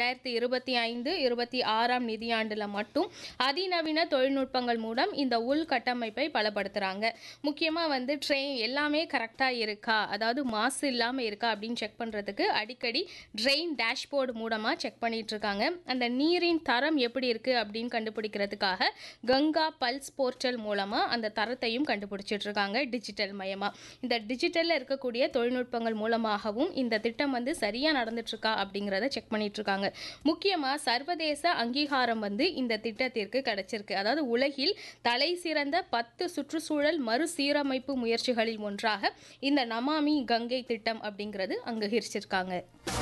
ரெண்டாயிரத்தி இருபத்தி ஐந்து இருபத்தி ஆறாம் நிதியாண்டில் மட்டும் அதிநவீன தொழில்நுட்பங்கள் மூலம் இந்த உள்கட்டமைப்பை பலப்படுத்துகிறாங்க முக்கியமாக வந்து ட்ரெயின் எல்லாமே கரெக்டாக இருக்கா அதாவது மாசு இல்லாமல் இருக்கா அப்படின்னு செக் பண்ணுறதுக்கு அடிக்கடி ட்ரெயின் டேஷ்போர்டு மூலமாக செக் பண்ணிட்டு இருக்காங்க அந்த நீரின் தரம் எப்படி இருக்குது அப்படின்னு கண்டுபிடிக்கிறதுக்காக கங்கா பல்ஸ் போர்ட்டல் மூலமாக அந்த தரத்தையும் கண்டுபிடிச்சிட்டு இருக்காங்க டிஜிட்டல் மயமாக இந்த டிஜிட்டலில் இருக்கக்கூடிய தொழில்நுட்பங்கள் மூலமாகவும் இந்த திட்டம் வந்து சரியாக நடந்துட்டு இருக்கா அப்படிங்கிறத செக் பண்ணிட்டு இருக்காங்க முக்கியமாக சர்வதேச அங்கீகாரம் வந்து இந்த திட்டத்திற்கு கிடைச்சிருக்கு அதாவது உலகில் தலை சிறந்த பத்து சுற்றுச்சூழல் மறுசீரமைப்பு முயற்சிகளில் ஒன்றாக இந்த நமாமி கங்கை திட்டம் அப்படிங்கிறது அங்கீகரிச்சிருக்காங்க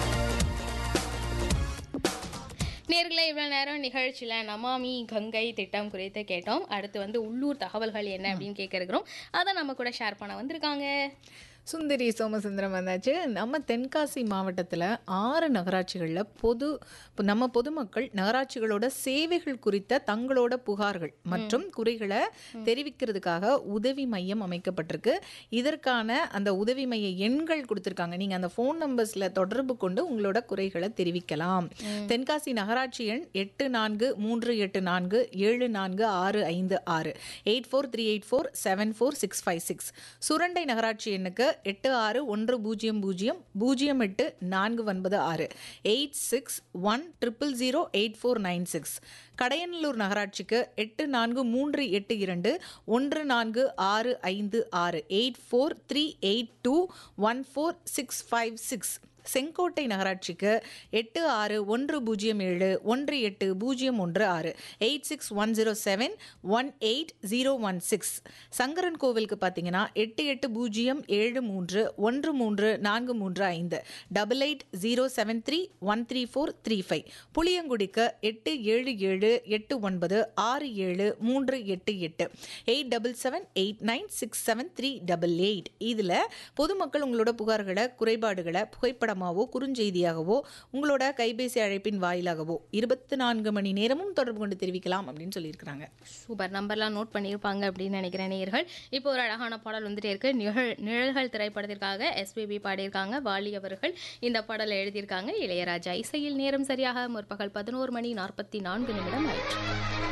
நேர்களே இவ்வளோ நேரம் நிகழ்ச்சியில் நமாமி கங்கை திட்டம் குறித்து கேட்டோம் அடுத்து வந்து உள்ளூர் தகவல்கள் என்ன அப்படின்னு கேட்க இருக்கிறோம் அதை நம்ம கூட ஷேர் பண்ண வந்திருக்காங்க சுந்தரி சோமசுந்தரம் வந்தாச்சு நம்ம தென்காசி மாவட்டத்தில் ஆறு நகராட்சிகளில் பொது இப்போ நம்ம பொதுமக்கள் நகராட்சிகளோட சேவைகள் குறித்த தங்களோட புகார்கள் மற்றும் குறைகளை தெரிவிக்கிறதுக்காக உதவி மையம் அமைக்கப்பட்டிருக்கு இதற்கான அந்த உதவி மைய எண்கள் கொடுத்துருக்காங்க நீங்கள் அந்த ஃபோன் நம்பர்ஸில் தொடர்பு கொண்டு உங்களோட குறைகளை தெரிவிக்கலாம் தென்காசி நகராட்சி எண் எட்டு நான்கு மூன்று எட்டு நான்கு ஏழு நான்கு ஆறு ஐந்து ஆறு eight four three eight four seven four six five six Surandai நகராட்சி எண்ணுக்கு எட்டு ஆறு ஒன்று பூஜ்ஜியம் பூஜ்ஜியம் பூஜ்ஜியம் எட்டு நான்கு ஒன்பது ஆறு eight six one triple zero eight four nine six Kadayanallur நகராட்சிக்கு எட்டு நான்கு மூன்று எட்டு இரண்டு ஒன்று நான்கு ஆறு ஐந்து ஆறு eight four three eight two one four six five six Sengottai நகராட்சிக்கு எட்டு ஆறு ஒன்று பூஜ்ஜியம் ஏழு ஒன்று எட்டு பூஜ்ஜியம் ஒன்று ஆறு eight six one zero seven one eight zero one six சங்கரன் கோவிலுக்கு பார்த்தீங்கன்னா எட்டு எட்டு பூஜ்ஜியம் ஏழு மூன்று ஒன்று மூன்று நான்கு மூன்று ஐந்து double eight zero seven three one three four three five புளியங்குடிக்கு எட்டு ஏழு ஏழு எட்டு ஒன்பது ஆறு ஏழு மூன்று எட்டு எட்டு eight double seven eight nine six seven three double eight இதில் பொதுமக்கள் உங்களோட புகார்களை குறைபாடுகளை புகைப்படமாகவோ குறுஞ்செய்தியாகவோ உங்களோட கைபேசி அழைப்பின் வாயிலாகவோ இருபத்தி நான்கு மணி நேரமும் தொடர்பு கொண்டு தெரிவிக்கலாம் அப்படின்னு சொல்லியிருக்கிறாங்க சூப்பர் நம்பர்லாம் நோட் பண்ணியிருப்பாங்க அப்படின்னு நினைக்கிறேன் நேயர்கள் இப்போ ஒரு அழகான பாடல் வந்துட்டே இருக்கு நிழல் நிழல்கள் திரைப்படத்திற்காக எஸ்பிபி பாடியிருக்காங்க வாலி அவர்கள் இந்த பாடலை எழுதியிருக்காங்க இளையராஜா இசையில் நேரம் சரியாக முற்பகல் பதினோரு மணி நாற்பத்தி நான்கு நிமிடம் ஆயிற்று